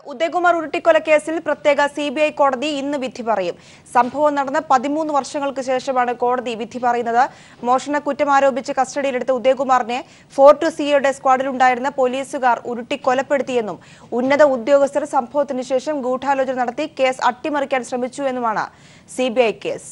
ഉദയകുമാർ ഉരുട്ടിക്കൊല കേസിൽ പ്രത്യേക C B I കോടതി ഇന്ന് വിധി പറയും സംഭവം നടന്ന് പതിമൂന്ന് വർഷങ്ങൾക്ക് ശേഷമാണ് കോടതി വിധി പറയുന്നത് മോഷണ കുറ്റം ആരോപിച്ച് കസ്റ്റഡിയിലെടുത്ത ഉദയകുമാറിനെ ഫോർട്ട് സിയുടെ സ്ക്വാഡിലുണ്ടായിരുന്ന പോലീസുകാർ ഉരുട്ടി കൊലപ്പെടുത്തിയെന്നും ഉന്നത ഉദ്യോഗസ്ഥർ സംഭവത്തിന് ശേഷം ഗൂഢാലോചന നടത്തി കേസ് അട്ടിമറിക്കാൻ ശ്രമിച്ചു എന്നുമാണ് സി കേസ്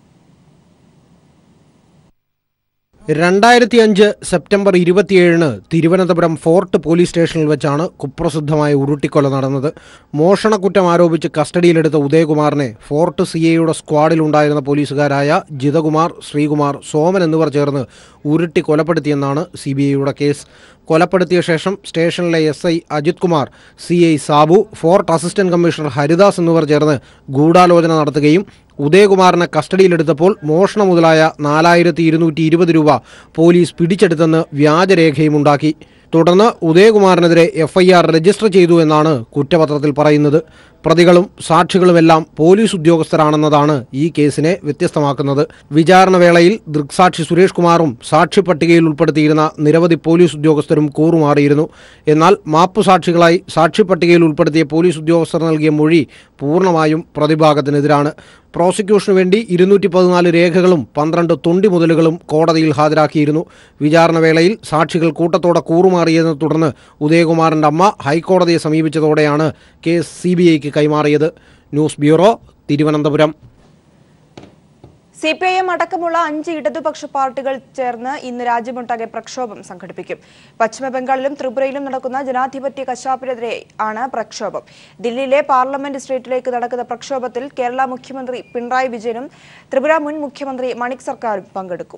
രണ്ടായിരത്തി അഞ്ച് സെപ്റ്റംബർ ഇരുപത്തിയേഴിന് തിരുവനന്തപുരം ഫോർട്ട് പോലീസ് സ്റ്റേഷനിൽ വെച്ചാണ് കുപ്രസിദ്ധമായ ഉരുട്ടിക്കൊല നടന്നത് മോഷണക്കുറ്റം ആരോപിച്ച് കസ്റ്റഡിയിലെടുത്ത ഉദയകുമാറിനെ ഫോർട്ട് സി എയുടെ സ്ക്വാഡിലുണ്ടായിരുന്ന പോലീസുകാരായ ജിതകുമാർ ശ്രീകുമാർ സോമൻ എന്നിവർ ചേർന്ന് ഉരുട്ടി കൊലപ്പെടുത്തിയെന്നാണ് സി ബി ഐയുടെ കേസ് കൊലപ്പെടുത്തിയ ശേഷം സ്റ്റേഷനിലെ S I Ajith Kumar C I Sabu fort assistant commissioner Haridas എന്നിവർ ചേർന്ന് ഗൂഢാലോചന നടത്തുകയും ഉദയകുമാറിനെ കസ്റ്റഡിയിലെടുത്തപ്പോൾ മോഷണം മുതലായ നാലായിരത്തി ഇരുന്നൂറ്റി ഇരുപത് രൂപ പോലീസ് പിടിച്ചെടുത്തെന്ന് വ്യാജരേഖയുമുണ്ടാക്കി തുടർന്ന് ഉദയകുമാറിനെതിരെ എഫ്ഐആർ രജിസ്റ്റർ ചെയ്തു എന്നാണ് കുറ്റപത്രത്തിൽ പറയുന്നത് പ്രതികളും സാക്ഷികളുമെല്ലാം പോലീസ് ഉദ്യോഗസ്ഥരാണെന്നതാണ് ഈ കേസിനെ വ്യത്യസ്തമാക്കുന്നത് വിചാരണ വേളയിൽ ദൃക്സാക്ഷി സുരേഷ് കുമാറും സാക്ഷി പട്ടികയിൽ ഉൾപ്പെടുത്തിയിരുന്ന നിരവധി പോലീസ് ഉദ്യോഗസ്ഥരും കൂറുമാറിയിരുന്നു എന്നാൽ മാപ്പു സാക്ഷികളായി സാക്ഷി പട്ടികയിൽ ഉൾപ്പെടുത്തിയ പോലീസ് ഉദ്യോഗസ്ഥർ നൽകിയ മൊഴി പൂർണ്ണമായും പ്രതിഭാഗത്തിനെതിരാണ് പ്രോസിക്യൂഷനു വേണ്ടി ഇരുന്നൂറ്റി പതിനാല് രേഖകളും പന്ത്രണ്ട് തൊണ്ടി മുതലുകളും കോടതിയിൽ ഹാജരാക്കിയിരുന്നു വിചാരണ വേളയിൽ സാക്ഷികൾ കൂട്ടത്തോടെ കൂറുമാറിയതിനെ തുടർന്ന് ഉദയകുമാറിന്റെ അമ്മ ഹൈക്കോടതിയെ സമീപിച്ചതോടെയാണ് കേസ് സി ബി ഐക്ക് കൈമാറിയത് news bureau Thiruvananthapuram C P I M അടക്കമുള്ള അഞ്ച് ഇടതുപക്ഷ പാർട്ടികൾ ചേർന്ന് ഇന്ന് രാജ്യമൊട്ടാകെ പ്രക്ഷോഭം സംഘടിപ്പിക്കും പശ്ചിമബംഗാളിലും ത്രിപുരയിലും നടക്കുന്ന ജനാധിപത്യ കശാപ്പിനെതിരെ ആണ് പ്രക്ഷോഭം ദില്ലിയിലെ പാർലമെന്റ് സ്ട്രീറ്റിലേക്ക് നടക്കുന്ന പ്രക്ഷോഭത്തിൽ കേരള മുഖ്യമന്ത്രി പിണറായി വിജയനും ത്രിപുര മുൻ മുഖ്യമന്ത്രി മണിക് സർക്കാരും പങ്കെടുക്കും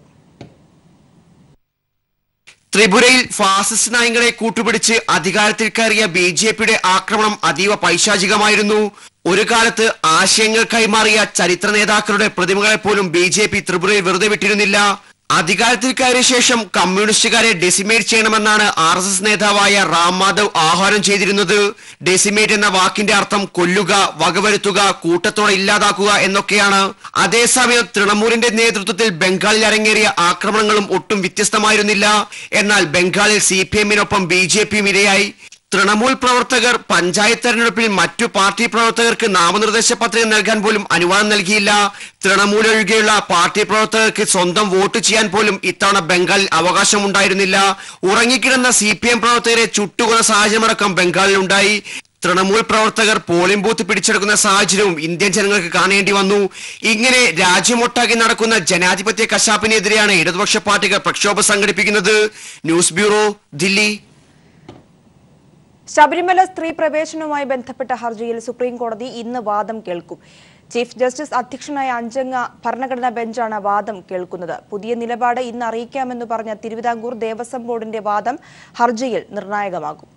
ത്രിപുരയിൽ ഫാസിസ്റ്റ് നയങ്ങളെ കൂട്ടുപിടിച്ച് അധികാരത്തിൽ കയറിയ ബി ജെ പിയുടെ ആക്രമണം അതീവ പൈശാചികമായിരുന്നു ഒരു കാലത്ത് ആശയങ്ങൾ കൈമാറിയ ചരിത്ര നേതാക്കളുടെ പ്രതിമകളെ പോലും ബി ജെ പി ത്രിപുരയിൽ വെറുതെ വിട്ടിരുന്നില്ല അധികാരത്തിൽ കയറിയ ശേഷം കമ്മ്യൂണിസ്റ്റുകാരെ ഡെസിമേറ്റ് ചെയ്യണമെന്നാണ് ആർ എസ് എസ് നേതാവായ റാം മാധവ് ആഹ്വാനം ചെയ്തിരുന്നത് ഡെസിമേറ്റ് എന്ന വാക്കിന്റെ അർത്ഥം കൊല്ലുക വകവരുത്തുക കൂട്ടത്തോടെ ഇല്ലാതാക്കുക എന്നൊക്കെയാണ് അതേസമയം തൃണമൂലിന്റെ നേതൃത്വത്തിൽ ബംഗാളിൽ അരങ്ങേറിയ ആക്രമണങ്ങളും ഒട്ടും വ്യത്യസ്തമായിരുന്നില്ല എന്നാൽ ബംഗാളിൽ സി പി എമ്മിനൊപ്പം ബി ജെ പിയും ഇരയായി തൃണമൂൽ പ്രവർത്തകർ പഞ്ചായത്ത് തെരഞ്ഞെടുപ്പിൽ മറ്റു പാർട്ടി പ്രവർത്തകർക്ക് നാമനിർദ്ദേശ പത്രിക നൽകാൻ പോലും അനുവാദം നൽകിയില്ല തൃണമൂൽ ഒഴികെയുള്ള പാർട്ടി പ്രവർത്തകർക്ക് സ്വന്തം വോട്ട് ചെയ്യാൻ പോലും ഇത്തവണ ബംഗാളിൽ അവകാശമുണ്ടായിരുന്നില്ല ഉറങ്ങിക്കിടന്ന സി പി എം പ്രവർത്തകരെ ചുട്ടുകൊന്ന സാഹചര്യമടക്കം ബംഗാളിൽ ഉണ്ടായി തൃണമൂൽ പ്രവർത്തകർ പോളിംഗ് ബൂത്ത് പിടിച്ചെടുക്കുന്ന സാഹചര്യവും ഇന്ത്യൻ ജനങ്ങൾക്ക് കാണേണ്ടി വന്നു ഇങ്ങനെ രാജ്യമൊട്ടാകെ നടക്കുന്ന ജനാധിപത്യ കശാപ്പിനെതിരെയാണ് ഇടതുപക്ഷ പാർട്ടികൾ പ്രക്ഷോഭം സംഘടിപ്പിക്കുന്നത് ന്യൂസ് ബ്യൂറോ ദില്ലി ശബരിമല സ്ത്രീ പ്രവേശനവുമായി ബന്ധപ്പെട്ട ഹർജിയിൽ സുപ്രീം കോടതി ഇന്ന് വാദം കേൾക്കും ചീഫ് ജസ്റ്റിസ് അധ്യക്ഷനായ അഞ്ചംഗ ഭരണഘടനാ ബെഞ്ചാണ് വാദം കേൾക്കുന്നത് പുതിയ നിലപാട് ഇന്ന് അറിയിക്കാമെന്ന് പറഞ്ഞ തിരുവിതാംകൂർ ദേവസ്വം ബോർഡിന്റെ വാദം ഹർജിയിൽ നിർണായകമാകും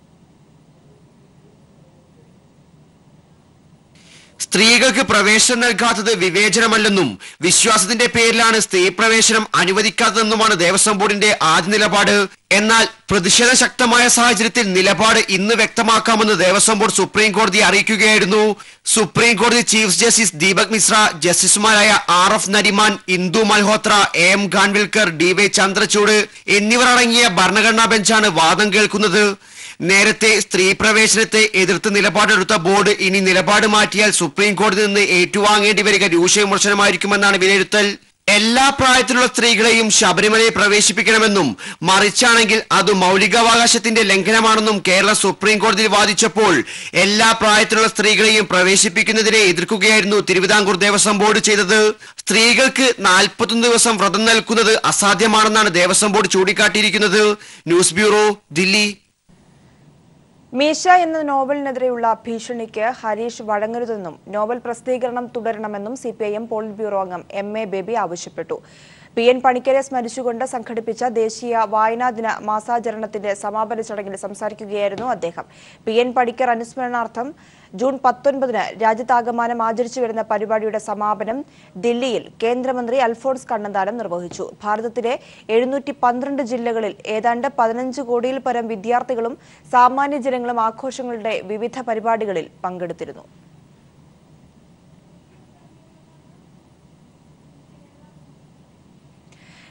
സ്ത്രീകൾക്ക് പ്രവേശനം നൽകാത്തത് വിവേചനമല്ലെന്നും വിശ്വാസത്തിന്റെ പേരിലാണ് സ്ത്രീ പ്രവേശനം അനുവദിക്കാത്തതെന്നുമാണ് ദേവസ്വം ബോർഡിന്റെ ആദ്യ നിലപാട് എന്നാൽ പ്രതിഷേധം ശക്തമായ സാഹചര്യത്തിൽ നിലപാട് ഇന്ന് വ്യക്തമാക്കാമെന്ന് ദേവസ്വം ബോർഡ് സുപ്രീം കോടതിയെ അറിയിക്കുകയായിരുന്നു സുപ്രീം കോടതി ചീഫ് ജസ്റ്റിസ് ദീപക് മിശ്ര ജസ്റ്റിസുമാരായ R F Nariman Indu Malhotra A M Khanwilkar D Y Chandrachud എന്നിവർ അടങ്ങിയ ഭരണഘടനാ ബെഞ്ചാണ് വാദം കേൾക്കുന്നത് നേരത്തെ സ്ത്രീ പ്രവേശനത്തെ എതിർത്ത് നിലപാടെടുത്ത ബോർഡ് ഇനി നിലപാട് മാറ്റിയാൽ സുപ്രീം കോടതിയിൽ നിന്ന് ഏറ്റുവാങ്ങേണ്ടി വരിക രൂക്ഷ വിമർശനമായിരിക്കുമെന്നാണ് വിലയിരുത്തൽ എല്ലാ പ്രായത്തിലുള്ള സ്ത്രീകളെയും ശബരിമലയിൽ പ്രവേശിപ്പിക്കണമെന്നും മറിച്ചാണെങ്കിൽ അത് മൗലികാവകാശത്തിന്റെ ലംഘനമാണെന്നും കേരള സുപ്രീം കോടതിയിൽ വാദിച്ചപ്പോൾ എല്ലാ പ്രായത്തിലുള്ള സ്ത്രീകളെയും പ്രവേശിപ്പിക്കുന്നതിനെ എതിർക്കുകയായിരുന്നു തിരുവിതാംകൂർ ദേവസ്വം ബോർഡ് ചെയ്തത് സ്ത്രീകൾക്ക് നാൽപ്പത്തൊന്ന് ദിവസം വ്രതം നൽകുന്നത് അസാധ്യമാണെന്നാണ് ദേവസ്വം ബോർഡ് ചൂണ്ടിക്കാട്ടിയിരിക്കുന്നത് ന്യൂസ് ബ്യൂറോ ദില്ലി മീശ എന്ന നോവലിനെതിരെയുള്ള ഭീഷണിക്ക് ഹരീഷ് വഴങ്ങരുതെന്നും നോവൽ പ്രസിദ്ധീകരണം തുടരണമെന്നും C P I M polit bureau അംഗം എം എ ബേബി ആവശ്യപ്പെട്ടു പി എൻ പണിക്കരെ സ്മരിച്ചുകൊണ്ട് സംഘടിപ്പിച്ച ദേശീയ വായനാ ദിന മാസാചരണത്തിന്റെ സമാപന ചടങ്ങിൽ സംസാരിക്കുകയായിരുന്നു അദ്ദേഹം പി എൻ പണിക്കർ അനുസ്മരണാർത്ഥം ജൂൺ പത്തൊൻപതിന് രാജ്യത്താകമാനം ആചരിച്ചു വരുന്ന പരിപാടിയുടെ സമാപനം ദില്ലിയിൽ കേന്ദ്രമന്ത്രി അൽഫോൺസ് കണ്ണന്താനം നിർവഹിച്ചു ഭാരതത്തിലെ എഴുന്നൂറ്റി പന്ത്രണ്ട് ജില്ലകളിൽ ഏതാണ്ട് പതിനഞ്ച് കോടിയിൽ പരം വിദ്യാർത്ഥികളും സാമാന്യ ജനങ്ങളും ആഘോഷങ്ങളുടെ വിവിധ പരിപാടികളിൽ പങ്കെടുത്തിരുന്നു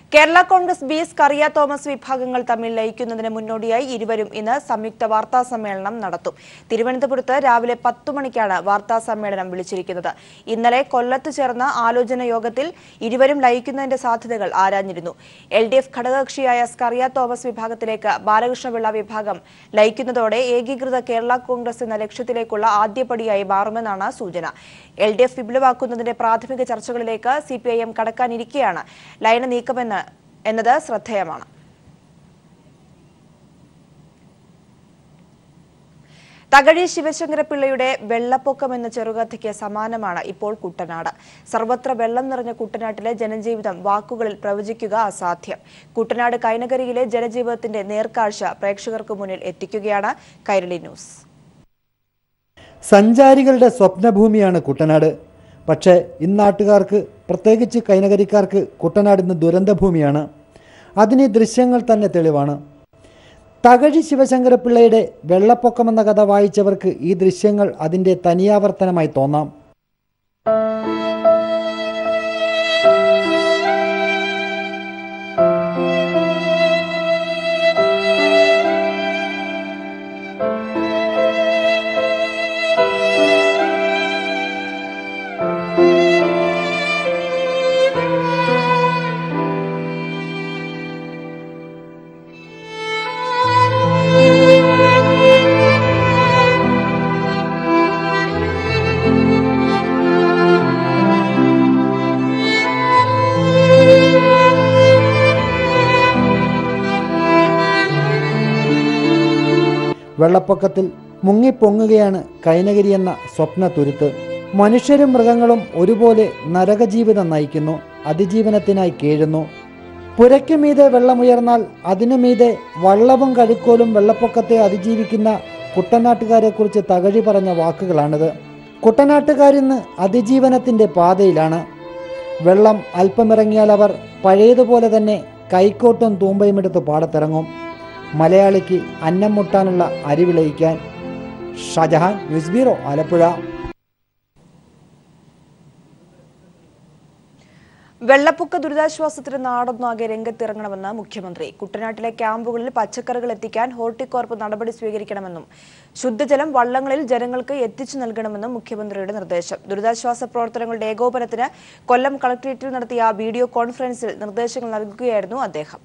കേരള കോൺഗ്രസ് ബി സ്കറിയ തോമസ് വിഭാഗങ്ങൾ തമ്മിൽ ലയിക്കുന്നതിന് മുന്നോടിയായി ഇരുവരും ഇന്ന് സംയുക്ത വാർത്താ സമ്മേളനം നടത്തും തിരുവനന്തപുരത്ത് രാവിലെ പത്തു മണിക്കാണ് വാർത്താ സമ്മേളനം വിളിച്ചിരിക്കുന്നത് ഇന്നലെ കൊല്ലത്ത് ചേർന്ന ആലോചന യോഗത്തിൽ ഇരുവരും ലയിക്കുന്നതിന്റെ സാധ്യതകൾ ആരാഞ്ഞിരുന്നു എൽ ഡി എഫ് ഘടകകക്ഷിയായ സ്കറിയ തോമസ് വിഭാഗത്തിലേക്ക് ബാലകൃഷ്ണപിള്ള വിഭാഗം ലയിക്കുന്നതോടെ ഏകീകൃത കേരള കോൺഗ്രസ് എന്ന ലക്ഷ്യത്തിലേക്കുള്ള ആദ്യപടിയായി മാറുമെന്നാണ് സൂചന എൽ ഡി എഫ് വിപുലമാക്കുന്നതിന്റെ പ്രാഥമിക ചർച്ചകളിലേക്ക് സി പി ഐ എം കടക്കാനിരിക്കെയാണ് ലയന നീക്കമെന്ന് എന്നത് ശ്രദ്ധേയമാണ് തകഴി ശിവശങ്കരപിള്ളയുടെ വെള്ളപ്പൊക്കം എന്ന ചെറുകഥയ്ക്ക് സമാനമാണ് ഇപ്പോൾ കുട്ടനാട് സർവത്ര വെള്ളം നിറഞ്ഞ കുട്ടനാട്ടിലെ ജനജീവിതം വാക്കുകളിൽ പ്രവചിക്കുക അസാധ്യം കുട്ടനാട് കൈനകരിയിലെ ജനജീവിതത്തിന്റെ നേർക്കാഴ്ച പ്രേക്ഷകർക്ക് മുന്നിൽ എത്തിക്കുകയാണ് കൈരളി ന്യൂസ് സഞ്ചാരികളുടെ സ്വപ്നഭൂമിയാണ് കുട്ടനാട് പക്ഷേ ഇന്നാട്ടുകാർക്ക് പ്രത്യേകിച്ച് കൈനകരിക്കാർക്ക് കുട്ടനാട് ഇന്ന് ദുരന്തഭൂമിയാണ് അതിന് ഈ ദൃശ്യങ്ങൾ തന്നെ തെളിവാണ് തകഴി ശിവശങ്കരപിള്ളയുടെ വെള്ളപ്പൊക്കമെന്ന കഥ വായിച്ചവർക്ക് ഈ ദൃശ്യങ്ങൾ അതിൻ്റെ തനിയാവർത്തനമായി തോന്നാം വെള്ളപ്പൊക്കത്തിൽ മുങ്ങിപ്പൊങ്ങുകയാണ് കൈനഗിരി എന്ന സ്വപ്ന തുരുത്ത് മനുഷ്യരും മൃഗങ്ങളും ഒരുപോലെ നരകജീവിതം നയിക്കുന്നു അതിജീവനത്തിനായി കേഴുന്നു പുരയ്ക്ക് മീതെ വെള്ളമുയർന്നാൽ അതിനു മീതെ വള്ളവും കഴുക്കോലും വെള്ളപ്പൊക്കത്തെ അതിജീവിക്കുന്ന കുട്ടനാട്ടുകാരെക്കുറിച്ച് തകഴി പറഞ്ഞ വാക്കുകളാണിത് കുട്ടനാട്ടുകാരിന്ന് അതിജീവനത്തിൻ്റെ പാതയിലാണ് വെള്ളം അല്പമിറങ്ങിയാൽ അവർ പഴയതുപോലെ തന്നെ കൈക്കോട്ടും തൂമ്പയും എടുത്ത് പാടത്തിറങ്ങും മലയാളിക്ക് അന്നം മുട്ടാനുള്ള അരി വിളയിക്കാൻ ഷാജഹാൻ ന്യൂസ് ബ്യൂറോ ആലപ്പുഴ വെള്ളപ്പൊക്ക ദുരിതാശ്വാസത്തിന് നാടൊന്നാകെ രംഗത്തിറങ്ങണമെന്ന് മുഖ്യമന്ത്രി കുട്ടനാട്ടിലെ ക്യാമ്പുകളിൽ പച്ചക്കറികൾ എത്തിക്കാൻ ഹോർട്ടികോർപ്പ് നടപടി സ്വീകരിക്കണമെന്നും ശുദ്ധജലം വള്ളങ്ങളിൽ ജനങ്ങൾക്ക് എത്തിച്ചു നൽകണമെന്നും മുഖ്യമന്ത്രിയുടെ നിർദ്ദേശം ദുരിതാശ്വാസ പ്രവർത്തനങ്ങളുടെ ഏകോപനത്തിന് കൊല്ലം കളക്ടറേറ്റിൽ നടത്തിയ വീഡിയോ കോൺഫറൻസിൽ നിർദ്ദേശങ്ങൾ നൽകുകയായിരുന്നു അദ്ദേഹം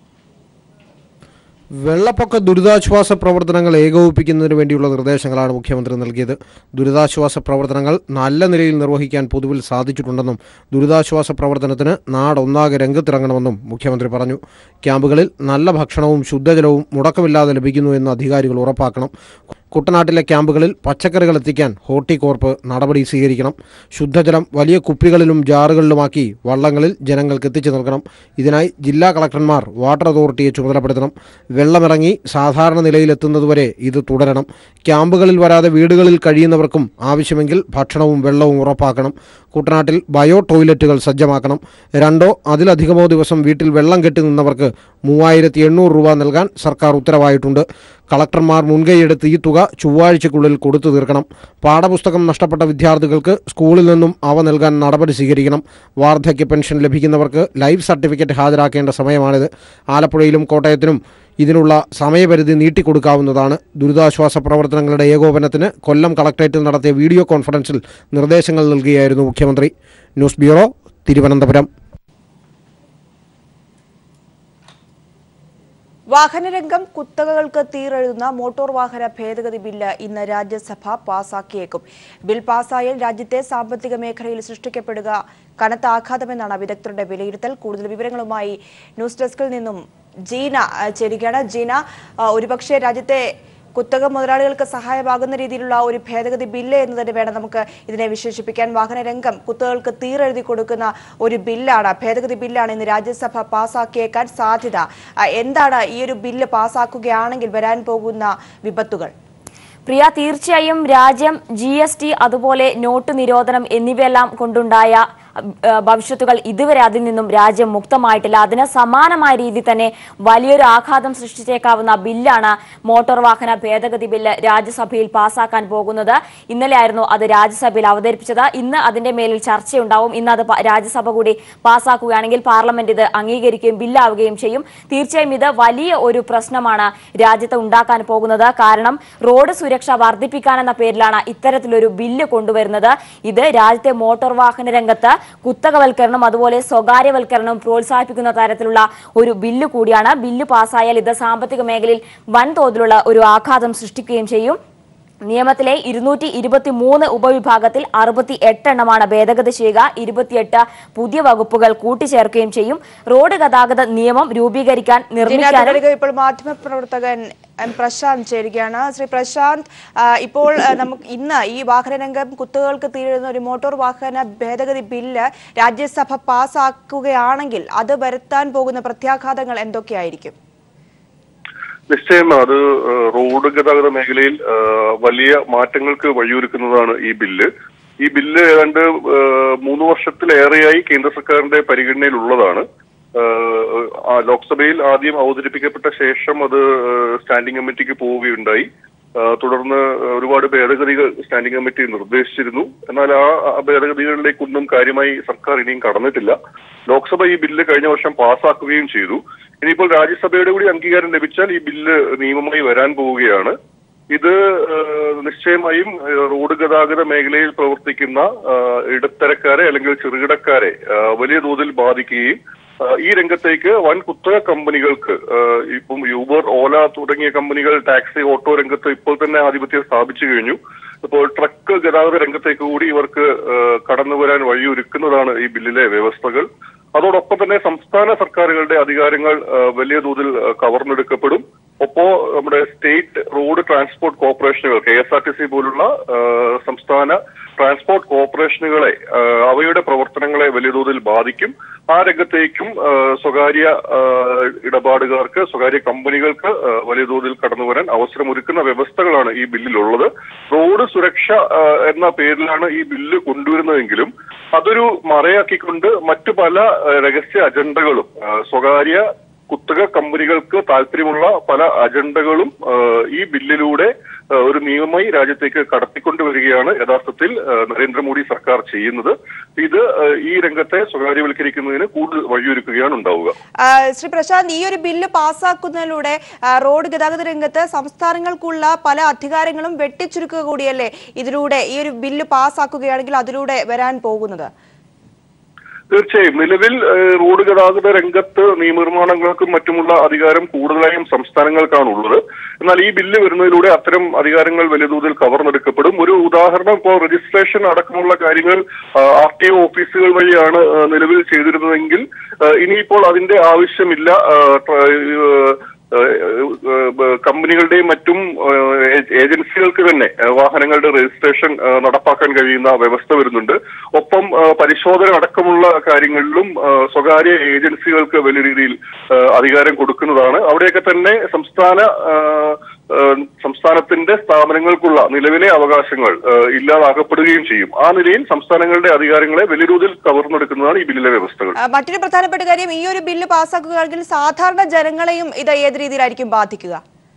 വെള്ളപ്പൊക്ക ദുരിതാശ്വാസ പ്രവർത്തനങ്ങൾ ഏകോപിപ്പിക്കുന്നതിന് വേണ്ടിയുള്ള നിർദ്ദേശങ്ങളാണ് മുഖ്യമന്ത്രി നൽകിയത് ദുരിതാശ്വാസ പ്രവർത്തനങ്ങൾ നല്ല നിലയിൽ നിർവഹിക്കാൻ പൊതുവിൽ സാധിച്ചിട്ടുണ്ടെന്നും ദുരിതാശ്വാസ പ്രവർത്തനത്തിന് നാടൊന്നാകെ രംഗത്തിറങ്ങണമെന്നും മുഖ്യമന്ത്രി പറഞ്ഞു ക്യാമ്പുകളിൽ നല്ല ഭക്ഷണവും ശുദ്ധജലവും മുടക്കമില്ലാതെ ലഭിക്കുന്നു എന്ന് അധികാരികൾ ഉറപ്പാക്കണം കുട്ടനാട്ടിലെ ക്യാമ്പുകളിൽ പച്ചക്കറികൾ എത്തിക്കാൻ ഹോർട്ടികോർപ്പ് നടപടി സ്വീകരിക്കണം ശുദ്ധജലം വലിയ കുപ്പികളിലും ജാറുകളിലുമാക്കി വള്ളങ്ങളിൽ ജനങ്ങൾക്ക് എത്തിച്ചു നൽകണം ഇതിനായി ജില്ലാ കളക്ടർമാർ വാട്ടർ അതോറിറ്റിയെ ചുമതലപ്പെടുത്തണം വെള്ളമിറങ്ങി സാധാരണ നിലയിലെത്തുന്നതുവരെ ഇത് തുടരണം ക്യാമ്പുകളിൽ വരാതെ വീടുകളിൽ കഴിയുന്നവർക്കും ആവശ്യമെങ്കിൽ ഭക്ഷണവും വെള്ളവും ഉറപ്പാക്കണം കുട്ടനാട്ടിൽ ബയോ ടോയ്ലറ്റുകൾ സജ്ജമാക്കണം രണ്ടോ അതിലധികമോ ദിവസം വീട്ടിൽ വെള്ളം കെട്ടി നിന്നവർക്ക് മൂവായിരത്തി എണ്ണൂറ് രൂപ നൽകാൻ സർക്കാർ ഉത്തരവായിട്ടുണ്ട് കളക്ടർമാർ മുൻകൈയെടുത്ത് ഈ തുക ചൊവ്വാഴ്ചയ്ക്കുള്ളിൽ കൊടുത്തു തീർക്കണം പാഠപുസ്തകം നഷ്ടപ്പെട്ട വിദ്യാർത്ഥികൾക്ക് സ്കൂളിൽ നിന്നും അവ നൽകാൻ നടപടി സ്വീകരിക്കണം വാർദ്ധക്യ പെൻഷൻ ലഭിക്കുന്നവർക്ക് ലൈഫ് സർട്ടിഫിക്കറ്റ് ഹാജരാക്കേണ്ട സമയമാണിത് ആലപ്പുഴയിലും കോട്ടയത്തിനും ഇതിനുള്ള സമയപരിധി നീട്ടിക്കൊടുക്കാവുന്നതാണ് ദുരിതാശ്വാസ പ്രവർത്തനങ്ങളുടെ ഏകോപനത്തിന് കൊല്ലം കളക്ടറേറ്റിൽ നടത്തിയ വീഡിയോ കോൺഫറൻസിൽ നിർദ്ദേശങ്ങൾ നൽകുകയായിരുന്നു മുഖ്യമന്ത്രി ന്യൂസ് ബ്യൂറോ തിരുവനന്തപുരം വാഹനരംഗം കുത്തകകൾക്ക് തീരെഴുതുന്ന മോട്ടോർ വാഹന ഭേദഗതി ബില്ല് ഇന്ന് രാജ്യസഭ പാസാക്കിയേക്കും ബിൽ പാസായാൽ രാജ്യത്തെ സാമ്പത്തിക മേഖലയിൽ സൃഷ്ടിക്കപ്പെടുക കനത്ത ആഘാതമെന്നാണ് വിദഗ്ധരുടെ വിലയിരുത്തൽ കൂടുതൽ വിവരങ്ങളുമായി ന്യൂസ് ഡെസ്കിൽ നിന്നും ജീന ആ, ചേരുകയാണ് ജീന ആ, ഒരുപക്ഷെ രാജ്യത്തെ കുത്തക മുതലാളികൾക്ക് സഹായമാകുന്ന രീതിയിലുള്ള ഒരു ഭേദഗതി ബില്ല് എന്ന് തന്നെ വേണം നമുക്ക് ഇതിനെ വിശേഷിപ്പിക്കാൻ വാഹനരംഗം കുത്തകൾക്ക് തീരെഴുതി കൊടുക്കുന്ന ഒരു ബില്ലാണ് ഭേദഗതി ബില്ലാണ് ഇന്ന് രാജ്യസഭ പാസാക്കിയേക്കാൻ സാധ്യത ആ, എന്താണ് ഈ ഒരു ബില്ല് പാസാക്കുകയാണെങ്കിൽ വരാൻ പോകുന്ന വിപത്തുകൾ പ്രിയ തീർച്ചയായും രാജ്യം ജി എസ് ടി അതുപോലെ നോട്ട് നിരോധനം എന്നിവയെല്ലാം കൊണ്ടുണ്ടായ ആ, ഭവിഷ്യത്തുകൾ ഇതുവരെ അതിൽ നിന്നും രാജ്യം മുക്തമായിട്ടില്ല അതിന് സമാനമായ രീതി തന്നെ വലിയൊരു ആഘാതം സൃഷ്ടിച്ചേക്കാവുന്ന ബില്ലാണ് മോട്ടോർ വാഹന ഭേദഗതി ബില്ല് രാജ്യസഭയിൽ പാസാക്കാൻ പോകുന്നത് ഇന്നലെ ആയിരുന്നു അത് രാജ്യസഭയിൽ അവതരിപ്പിച്ചത് ഇന്ന് അതിന്റെ മേലിൽ ചർച്ചയുണ്ടാവും ഇന്ന് അത് പ- രാജ്യസഭ കൂടി പാസാക്കുകയാണെങ്കിൽ പാർലമെന്റ് ഇത് അംഗീകരിക്കുകയും ബില്ലാവുകയും ചെയ്യും തീർച്ചയായും ഇത് വലിയ ഒരു പ്രശ്നമാണ് രാജ്യത്ത് ഉണ്ടാക്കാൻ പോകുന്നത് കാരണം റോഡ് സുരക്ഷ വർദ്ധിപ്പിക്കാനെന്ന പേരിലാണ് ഇത്തരത്തിലൊരു ബില്ല് കൊണ്ടുവരുന്നത് ഇത് രാജ്യത്തെ മോട്ടോർ വാഹന രംഗത്ത് കുത്തകവൽക്കരണം അതുപോലെ സ്വകാര്യവൽക്കരണം പ്രോത്സാഹിപ്പിക്കുന്ന തരത്തിലുള്ള ഒരു ബില്ല് കൂടിയാണ് ബില്ല് പാസ്സായാൽ ഇത് സാമ്പത്തിക മേഖലയിൽ വൻതോതിലുള്ള ഒരു ആഘാതം സൃഷ്ടിക്കുകയും ചെയ്യും നിയമത്തിലെ ഇരുന്നൂറ്റി ഇരുപത്തി മൂന്ന് ഉപവിഭാഗത്തിൽ അറുപത്തി എട്ടെണ്ണമാണ് ഭേദഗതി ചെയ്യുക ഇരുപത്തിയെട്ട് പുതിയ വകുപ്പുകൾ കൂട്ടിച്ചേർക്കുകയും ചെയ്യും റോഡ് ഗതാഗത നിയമം രൂപീകരിക്കാൻ നിർമ്മിക്കാനും ഇതിനകത്ത് ഇപ്പോൾ മാധ്യമപ്രവർത്തകൻ എം പ്രശാന്ത് ചേരുകയാണ് ശ്രീ പ്രശാന്ത് ആ, ഇപ്പോൾ ആ, നമുക്ക് ഇന്ന് ഈ വാഹനരംഗം കുത്തുകൾക്ക് തീരുന്ന ഒരു മോട്ടോർ വാഹന ഭേദഗതി ബില്ല് രാജ്യസഭ പാസ്സാക്കുകയാണെങ്കിൽ അത് വരുത്താൻ പോകുന്ന പ്രത്യാഘാതങ്ങൾ എന്തൊക്കെയായിരിക്കും നിശ്ചയം അത് ഏഹ്, റോഡ് ഗതാഗത മേഖലയിൽ ഏഹ്, വലിയ മാറ്റങ്ങൾക്ക് വഴിയൊരുക്കുന്നതാണ് ഈ ബില്ല് ഈ ബില്ല് ഏതാണ്ട് ഏഹ്, മൂന്ന് വർഷത്തിലേറെയായി കേന്ദ്ര സർക്കാരിന്റെ പരിഗണനയിലുള്ളതാണ് ഏഹ്, ആ ലോക്സഭയിൽ ആദ്യം അവതരിപ്പിക്കപ്പെട്ട ശേഷം അത് ഏഹ്, സ്റ്റാൻഡിംഗ് കമ്മിറ്റിക്ക് പോവുകയുണ്ടായി ഏഹ്, തുടർന്ന് ഒരുപാട് ഭേദഗതികൾ സ്റ്റാൻഡിംഗ് കമ്മിറ്റി നിർദ്ദേശിച്ചിരുന്നു എന്നാൽ ആ ആ ഭേദഗതികളിലേക്കൊന്നും കാര്യമായി സർക്കാർ ഇനിയും കടന്നിട്ടില്ല ലോക്സഭ ഈ ബില്ല് കഴിഞ്ഞ വർഷം പാസ്സാക്കുകയും ചെയ്തു ഇനിയിപ്പോൾ രാജ്യസഭയുടെ കൂടി അംഗീകാരം ലഭിച്ചാൽ ഈ ബില്ല് നിയമമായി വരാൻ പോവുകയാണ് ഇത് ഏഹ്, നിശ്ചയമായും ഏഹ്, റോഡ് ഗതാഗത മേഖലയിൽ പ്രവർത്തിക്കുന്ന ഏഹ്, ഇടത്തരക്കാരെ അല്ലെങ്കിൽ ചെറുകിടക്കാരെ ഏഹ്, വലിയ തോതിൽ ബാധിക്കുകയും ഏഹ്, ഈ രംഗത്തേക്ക് വൻ കുത്തക കമ്പനികൾക്ക് ഏഹ്, ഇപ്പം യൂബർ ഓല തുടങ്ങിയ കമ്പനികൾ ടാക്സി ഓട്ടോ രംഗത്ത് ഇപ്പോൾ തന്നെ ആധിപത്യം സ്ഥാപിച്ചു കഴിഞ്ഞു ഇപ്പോൾ ട്രക്ക് ഗതാഗത രംഗത്തേക്ക് കൂടി ഇവർക്ക് ഏഹ്, കടന്നു വരാൻ വഴിയൊരുക്കുന്നതാണ് ഈ ബില്ലിലെ വ്യവസ്ഥകൾ അതോടൊപ്പം തന്നെ സംസ്ഥാന സർക്കാരുകളുടെ അധികാരങ്ങൾ ഏഹ്, വലിയ തോതിൽ ഏഹ്, കവർന്നെടുക്കപ്പെടും ഒപ്പോ നമ്മുടെ സ്റ്റേറ്റ് റോഡ് ട്രാൻസ്പോർട്ട് കോർപ്പറേഷനുകൾ K S R T C പോലുള്ള ഏഹ്, സംസ്ഥാന ട്രാൻസ്പോർട്ട് കോർപ്പറേഷനുകളെ ഏഹ്, അവയുടെ പ്രവർത്തനങ്ങളെ വലിയ തോതിൽ ബാധിക്കും ആ രംഗത്തേക്കും ഏഹ്, സ്വകാര്യ ഏഹ്, ഇടപാടുകാർക്ക് സ്വകാര്യ കമ്പനികൾക്ക് ഏഹ്, വലിയ തോതിൽ കടന്നു വരാൻ അവസരമൊരുക്കുന്ന വ്യവസ്ഥകളാണ് ഈ ബില്ലിലുള്ളത് റോഡ് സുരക്ഷ ഏഹ്, എന്ന പേരിലാണ് ഈ ബില്ല് കൊണ്ടുവരുന്നതെങ്കിലും അതൊരു മറയാക്കിക്കൊണ്ട് മറ്റു പല ഏഹ്, രഹസ്യ അജണ്ടകളും ഏഹ്, സ്വകാര്യ കുത്തക കമ്പനികൾക്ക് താല്പര്യമുള്ള പല അജണ്ടകളും ഏഹ്, ഈ ബില്ലിലൂടെ ഏഹ്, ഒരു നിയമമായി രാജ്യത്തേക്ക് കടത്തിക്കൊണ്ടുവരികയാണ് യഥാർത്ഥത്തിൽ ഏഹ്, നരേന്ദ്രമോദി സർക്കാർ ചെയ്യുന്നത് ഇത് ഏഹ്, ഈ രംഗത്തെ സ്വകാര്യവൽക്കരിക്കുന്നതിന് കൂടുതൽ വഴിയൊരുക്കുകയാണ് ഉണ്ടാവുക ആ, ശ്രീ പ്രശാന്ത് ഈ ഒരു ബില്ല് പാസ്സാക്കുന്നതിലൂടെ ആ, റോഡ് ഗതാഗത രംഗത്ത് സംസ്ഥാനങ്ങൾക്കുള്ള പല അധികാരങ്ങളും വെട്ടിച്ചുരുക്കുക കൂടിയല്ലേ ഇതിലൂടെ ഈ ഒരു ബില്ല് പാസ്സാക്കുകയാണെങ്കിൽ അതിലൂടെ വരാൻ പോകുന്നത് തീർച്ചയായും നിലവിൽ ഏഹ്, റോഡ് ഗതാഗത രംഗത്ത് നിയമനിർമ്മാണങ്ങൾക്കും മറ്റുമുള്ള അധികാരം കൂടുതലായും സംസ്ഥാനങ്ങൾക്കാണ് ഉള്ളത് എന്നാൽ ഈ ബില്ല് വരുന്നതിലൂടെ അത്തരം അധികാരങ്ങൾ വലിയ തോതിൽ കവർന്നെടുക്കപ്പെടും ഒരു ഉദാഹരണം ഇപ്പോൾ രജിസ്ട്രേഷൻ അടക്കമുള്ള കാര്യങ്ങൾ ആർ ടി ഒ ഓഫീസുകൾ വഴിയാണ് ഏഹ്, നിലവിൽ ചെയ്തിരുന്നതെങ്കിൽ ഏഹ്, ഇനിയിപ്പോൾ അതിന്റെ ആവശ്യമില്ല ഏഹ്, ട്ര- ഏഹ്, ഏഹ്, ഏഹ്, കമ്പനികളുടെയും മറ്റും ഏഹ്, ഏജൻസികൾക്ക് തന്നെ ഏഹ്, വാഹനങ്ങളുടെ രജിസ്ട്രേഷൻ ഏഹ്, നടപ്പാക്കാൻ കഴിയുന്ന വ്യവസ്ഥ വരുന്നുണ്ട് ഒപ്പം ഏഹ്, പരിശോധന അടക്കമുള്ള കാര്യങ്ങളിലും ഏഹ്, സ്വകാര്യ ഏജൻസികൾക്ക് വലിയ രീതിയിൽ ഏഹ്, അധികാരം കൊടുക്കുന്നതാണ് അവിടെയൊക്കെ തന്നെ സംസ്ഥാന ഏഹ്, ഏഹ്, സംസ്ഥാനത്തിന്റെ സ്ഥാപനങ്ങൾക്കുള്ള നിലവിലെ അവകാശങ്ങൾ ഏഹ്, ഇല്ലാതാക്കപ്പെടുകയും ചെയ്യും ആ നിലയിൽ സംസ്ഥാനങ്ങളുടെ അധികാരങ്ങളെ വലിയ തോതിൽ കവർന്നെടുക്കുന്നതാണ് ഈ ബില്ലിലെ വ്യവസ്ഥകൾ ആ, മറ്റൊരു പ്രധാനപ്പെട്ട കാര്യം ഈ ഒരു ബില്ല് പാസ്സാക്കുകയാണെങ്കിൽ സാധാരണ ജനങ്ങളെയും ഇത് ഏത് രീതിയിലായിരിക്കും ബാധിക്കുക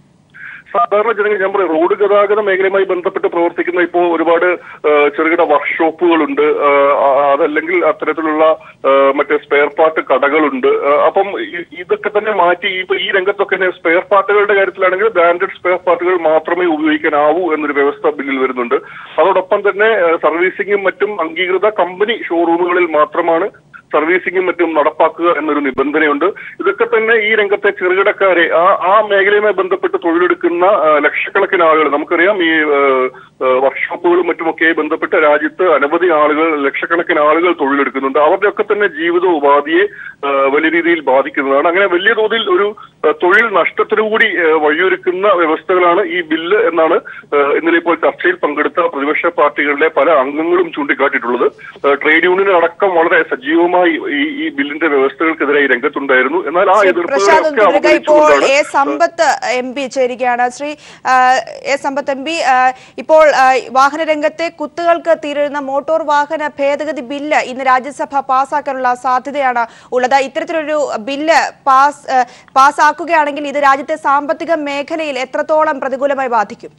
സാധാരണ ജനങ്ങൾ ഞാൻ പറയും റോഡ് ഗതാഗത മേഖലയുമായി ബന്ധപ്പെട്ട് പ്രവർത്തിക്കുന്ന ഇപ്പോൾ ഒരുപാട് ഏഹ്, ചെറുകിട വർക്ക്ഷോപ്പുകളുണ്ട് ഏഹ്, ആ- അതല്ലെങ്കിൽ അത്തരത്തിലുള്ള ഏഹ്, മറ്റേ സ്പെയർ പാർട്ട് കടകളുണ്ട് ഏഹ്, അപ്പം ഇ- ഇതൊക്കെ തന്നെ മാറ്റി ഇപ്പൊ ഈ രംഗത്തൊക്കെ തന്നെ സ്പെയർ പാർട്ടുകളുടെ കാര്യത്തിലാണെങ്കിൽ ബ്രാൻഡഡ് സ്പെയർ പാർട്ടുകൾ മാത്രമേ ഉപയോഗിക്കാനാവൂ എന്നൊരു വ്യവസ്ഥ ബില്ലിൽ വരുന്നുണ്ട് അതോടൊപ്പം തന്നെ ഏഹ്, സർവീസിംഗും മറ്റും അംഗീകൃത കമ്പനി ഷോറൂമുകളിൽ മാത്രമാണ് സർവീസിംഗും മറ്റും നടപ്പാക്കുക എന്നൊരു നിബന്ധനയുണ്ട് ഇതൊക്കെ തന്നെ ഈ രംഗത്തെ ചെറുകിടക്കാരെ ആ ആ മേഖലയുമായി ബന്ധപ്പെട്ട് തൊഴിലെടുക്കുന്ന ആ, ലക്ഷക്കണക്കിന് ആളുകൾ നമുക്കറിയാം ഈ ആ, ആ, വർക്ക്ഷോപ്പുകളും മറ്റുമൊക്കെ ബന്ധപ്പെട്ട് രാജ്യത്ത് അനവധി ആളുകൾ ലക്ഷക്കണക്കിന് ആളുകൾ തൊഴിലെടുക്കുന്നുണ്ട് അവരുടെയൊക്കെ തന്നെ ജീവിത ഉപാധിയെ ആ, വലിയ രീതിയിൽ ബാധിക്കുന്നതാണ് അങ്ങനെ വലിയ തോതിൽ ഒരു ആ, തൊഴിൽ നഷ്ടത്തിനു കൂടി ആ, വഴിയൊരുക്കുന്ന വ്യവസ്ഥകളാണ് ഈ ബില്ല് എന്നാണ് ആ, ഇന്നലെ ഇപ്പോൾ ചർച്ചയിൽ പങ്കെടുത്ത പ്രതിപക്ഷ പാർട്ടികളിലെ പല അംഗങ്ങളും ചൂണ്ടിക്കാട്ടിയിട്ടുള്ളത് ആ, ട്രേഡ് യൂണിയൻ അടക്കം വളരെ സജീവമായി ഈ ഈ ബില്ലിന്റെ വ്യവസ്ഥകൾക്കെതിരായി രംഗത്തുണ്ടായിരുന്നു എന്നാൽ ആ ശ്രീ പ്രശാന്ത് എതിർപ്പുകളൊക്കെ തുടരുക ഇപ്പോൾ അവഗണിച്ചുകൊണ്ടാണ് എ സമ്പത്ത് എം പി ചേരുകയാണ് ശ്രീ ആ, എ സമ്പത്ത് എം പി ആ, ഇപ്പോൾ ആ, വാഹന രംഗത്തെ കുത്തുകൾക്ക് തീരുന്ന മോട്ടോർ വാഹന ഭേദഗതി ബില്ല് ഇന്ന് രാജ്യസഭ പാസ്സാക്കാനുള്ള സാധ്യതയാണ് ഉള്ളത് ഇത്തരത്തിലൊരു ബില്ല് പാസ് ആ, പാസ്സാക്കുകയാണെങ്കിൽ ഇത് രാജ്യത്തെ സാമ്പത്തിക മേഖലയിൽ എത്രത്തോളം പ്രതികൂലമായി ബാധിക്കും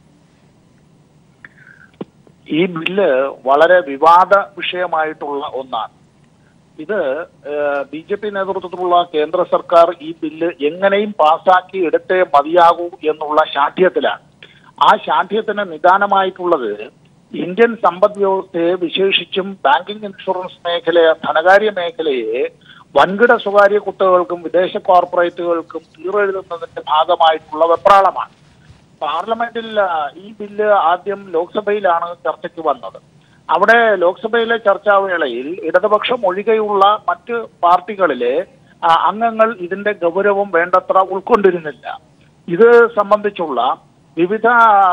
ഈ ബില്ല് വളരെ വിവാദ വിഷയമായിട്ടുള്ള ഒന്നാണ് ഇത് ബി ജെ പി നേതൃത്വത്തിലുള്ള കേന്ദ്ര സർക്കാർ ഈ ബില്ല് എങ്ങനെയും പാസാക്കി എടുത്തേ മതിയാകൂ എന്നുള്ള ശാഠ്യത്തിലാണ് ആ ശാഠ്യത്തിന് നിദാനമായിട്ടുള്ളത് ഇന്ത്യൻ സമ്പദ് വ്യവസ്ഥയെ വിശേഷിച്ചും ബാങ്കിംഗ് ഇൻഷുറൻസ് മേഖലയെ ധനകാര്യ മേഖലയെ വൻകിട സ്വകാര്യ കുത്തകൾക്കും വിദേശ കോർപ്പറേറ്റുകൾക്കും തീറെഴുതുന്നതിന്റെ ഭാഗമായിട്ടുള്ള വെപ്രാളമാണ് പാർലമെന്റിൽ ആ, ഈ ബില്ല് ആദ്യം ലോക്സഭയിലാണ് ചർച്ചയ്ക്ക് വന്നത് അവിടെ ലോക്സഭയിലെ ചർച്ചാവേളയിൽ ഇടതുപക്ഷം ഒഴികെയുള്ള മറ്റ് പാർട്ടികളിലെ ആ, അംഗങ്ങൾ ഇതിന്റെ ഗൗരവം വേണ്ടത്ര ഉൾക്കൊണ്ടിരുന്നില്ല ഇത് സംബന്ധിച്ചുള്ള വിവിധ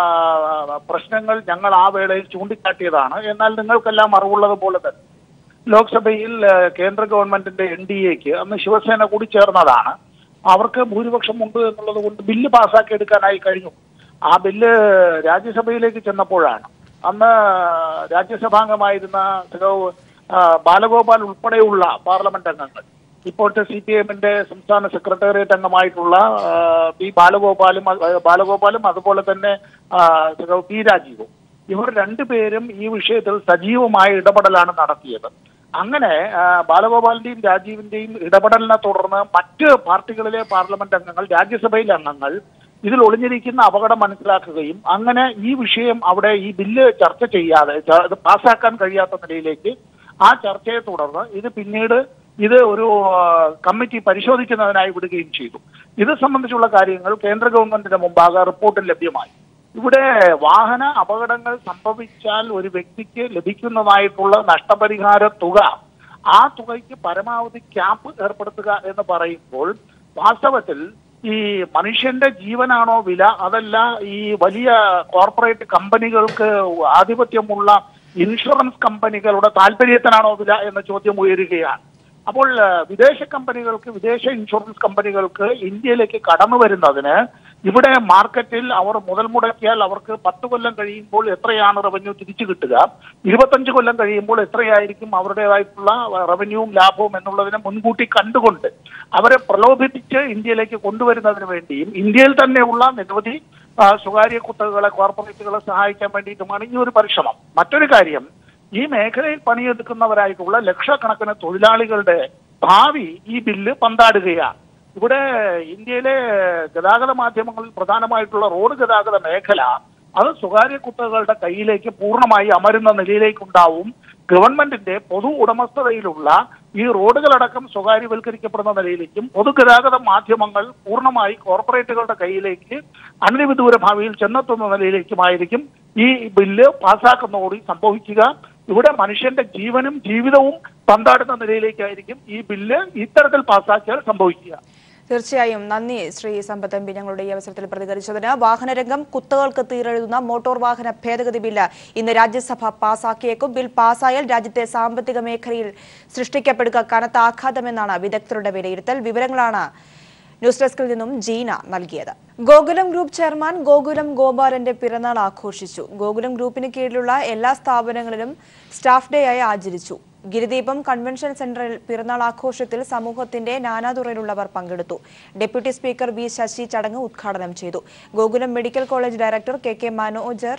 ആ, പ്രശ്നങ്ങൾ ഞങ്ങൾ ആ വേളയിൽ ചൂണ്ടിക്കാട്ടിയതാണ് എന്നാൽ നിങ്ങൾക്കെല്ലാം അറിവുള്ളത് പോലെ തന്നെ ലോക്സഭയിൽ ആ, കേന്ദ്ര ഗവൺമെന്റിന്റെ എൻ ഡി എക്ക് അന്ന് ശിവസേന കൂടി ചേർന്നതാണ് അവർക്ക് ഭൂരിപക്ഷം ഉണ്ട് എന്നുള്ളത് കൊണ്ട് ബില്ല് പാസ്സാക്കി എടുക്കാനായി കഴിഞ്ഞു ആ ബില്ല് രാജ്യസഭയിലേക്ക് ചെന്നപ്പോഴാണ് അന്ന് രാജ്യസഭാംഗമായിരുന്ന സഖാവ്, ആ, ബാലഗോപാൽ ഉൾപ്പെടെയുള്ള പാർലമെന്റ് അംഗങ്ങൾ ഇപ്പോഴത്തെ സി പി എമ്മിന്റെ സംസ്ഥാന സെക്രട്ടേറിയറ്റ് അംഗമായിട്ടുള്ള ആ, പി ബാലഗോപാലും ആ, ബാലഗോപാലും അതുപോലെ തന്നെ ആ, സഖാവ് പി രാജീവും ഇവർ രണ്ടുപേരും ഈ വിഷയത്തിൽ സജീവമായ ഇടപെടലാണ് നടത്തിയത് അങ്ങനെ ആ, ബാലഗോപാലിന്റെയും രാജീവിന്റെയും ഇടപെടലിനെ തുടർന്ന് മറ്റ് പാർട്ടികളിലെ പാർലമെന്റ് അംഗങ്ങൾ രാജ്യസഭയിലെ അംഗങ്ങൾ ഇതിൽ ഒളിഞ്ഞിരിക്കുന്ന അപകടം മനസ്സിലാക്കുകയും അങ്ങനെ ഈ വിഷയം അവിടെ ഈ ബില്ല് ചർച്ച ചെയ്യാതെ ച- ഇത് പാസ്സാക്കാൻ കഴിയാത്ത നിലയിലേക്ക് ആ ചർച്ചയെ തുടർന്ന് ഇത് പിന്നീട് ഇത് ഒരു ആ, കമ്മിറ്റി പരിശോധിക്കുന്നതിനായി വിടുകയും ചെയ്തു ഇത് സംബന്ധിച്ചുള്ള കാര്യങ്ങൾ കേന്ദ്ര ഗവൺമെന്റിന്റെ മുമ്പാകെ റിപ്പോർട്ട് ലഭ്യമായി ഇവിടെ വാഹന അപകടങ്ങൾ സംഭവിച്ചാൽ ഒരു വ്യക്തിക്ക് ലഭിക്കുന്നതായിട്ടുള്ള നഷ്ടപരിഹാര തുക ആ തുകയ്ക്ക് പരമാവധി ക്യാപ്പ് ഏർപ്പെടുത്തുക എന്ന് പറയുമ്പോൾ വാസ്തവത്തിൽ ഈ മനുഷ്യന്റെ ജീവനാണോ വില അതല്ല ഈ വലിയ കോർപ്പറേറ്റ് കമ്പനികൾക്ക് ആധിപത്യമുള്ള ഇൻഷുറൻസ് കമ്പനികളുടെ താല്പര്യത്തിനാണോ വില എന്ന ചോദ്യം ഉയരുകയാണ് അപ്പോൾ ആ, വിദേശ കമ്പനികൾക്ക് വിദേശ ഇൻഷുറൻസ് കമ്പനികൾക്ക് ഇന്ത്യയിലേക്ക് കടന്നു വരുന്നതിന് ഇവിടെ മാർക്കറ്റിൽ അവർ മുതൽ മുടക്കിയാൽ അവർക്ക് പത്ത് കൊല്ലം കഴിയുമ്പോൾ എത്രയാണ് റവന്യൂ തിരിച്ചു കിട്ടുക ഇരുപത്തഞ്ച് കൊല്ലം കഴിയുമ്പോൾ എത്രയായിരിക്കും അവരുടേതായിട്ടുള്ള റവന്യൂവും ലാഭവും എന്നുള്ളതിനെ മുൻകൂട്ടി കണ്ടുകൊണ്ട് അവരെ പ്രലോഭിപ്പിച്ച് ഇന്ത്യയിലേക്ക് കൊണ്ടുവരുന്നതിന് വേണ്ടിയും ഇന്ത്യയിൽ തന്നെയുള്ള നിരവധി ആ, സ്വകാര്യ കുത്തകളെ കോർപ്പറേറ്റുകളെ സഹായിക്കാൻ വേണ്ടിയിട്ടുമാണ് ഈ ഒരു പരിശ്രമം മറ്റൊരു കാര്യം ഈ മേഖലയിൽ പണിയെടുക്കുന്നവരായിട്ടുള്ള ലക്ഷക്കണക്കിന് തൊഴിലാളികളുടെ ഭാവി ഈ ബില്ല് പന്താടുകയാണ് ഇവിടെ ഇന്ത്യയിലെ ഗതാഗത മാധ്യമങ്ങളിൽ പ്രധാനമായിട്ടുള്ള റോഡ് ഗതാഗത മേഖല അത് സ്വകാര്യ കുത്തകളുടെ കയ്യിലേക്ക് പൂർണ്ണമായി അമരുന്ന നിലയിലേക്കുണ്ടാവും ഗവൺമെന്റിന്റെ പൊതു ഉടമസ്ഥതയിലുള്ള ഈ റോഡുകളടക്കം സ്വകാര്യവൽക്കരിക്കപ്പെടുന്ന നിലയിലേക്കും പൊതുഗതാഗത മാധ്യമങ്ങൾ പൂർണ്ണമായി കോർപ്പറേറ്റുകളുടെ കയ്യിലേക്ക് അനധിവിദൂര ഭാവിയിൽ ചെന്നെത്തുന്ന നിലയിലേക്കുമായിരിക്കും ഈ ബില്ല് പാസ്സാക്കുന്നതോടെ സംഭവിക്കുക ഇവിടെ മനുഷ്യന്റെ ജീവനും ജീവിതവും പന്താടുന്ന നിലയിലേക്കായിരിക്കും ഈ ബില്ല് ഇത്തരത്തിൽ പാസ്സാക്കിയാൽ സംഭവിക്കുക തീർച്ചയായും നന്ദി ശ്രീ സമ്പത്ത് എം പി ഞങ്ങളുടെ ഈ അവസരത്തിൽ പ്രതികരിച്ചതിന് വാഹനരംഗം കുത്തകൾക്ക് തീരെഴുതുന്ന മോട്ടോർ വാഹന ഭേദഗതി ബില്ല് ഇന്ന് രാജ്യസഭ പാസാക്കിയേക്കും ബിൽ പാസായാൽ രാജ്യത്തെ സാമ്പത്തിക മേഖലയിൽ സൃഷ്ടിക്കപ്പെടുക കനത്ത ആഘാതമെന്നാണ് വിദഗ്ധരുടെ വിലയിരുത്തൽ വിവരങ്ങളാണ് ന്യൂസ് ഡെസ്കിൽ നിന്നും ജീന നൽകിയത് ഗോകുലം ഗ്രൂപ്പ് ചെയർമാൻ ഗോകുലം ഗോപാലന്റെ പിറന്നാൾ ആഘോഷിച്ചു ഗോകുലം ഗ്രൂപ്പിന് കീഴിലുള്ള എല്ലാ സ്ഥാപനങ്ങളിലും സ്റ്റാഫ് ഡേ ആയി ആചരിച്ചു ഗിരിദീപം കൺവെൻഷൻ സെന്ററിൽ പിറന്നാൾ ആഘോഷത്തിൽ സമൂഹത്തിന്റെ നാനാതുറയിലുള്ളവർ പങ്കെടുത്തു ഡെപ്യൂട്ടി സ്പീക്കർ വി ശശി ചടങ്ങ് ഉദ്ഘാടനം ചെയ്തു Gokulam medical college director K K മനോജർ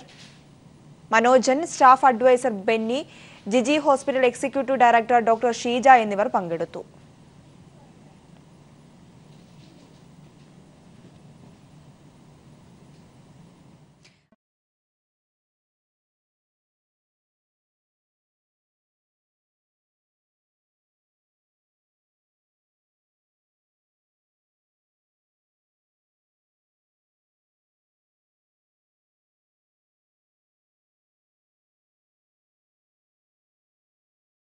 Manojan staff adviser Benny Giji hospital executive director doctor Sheeja എന്നിവർ പങ്കെടുത്തു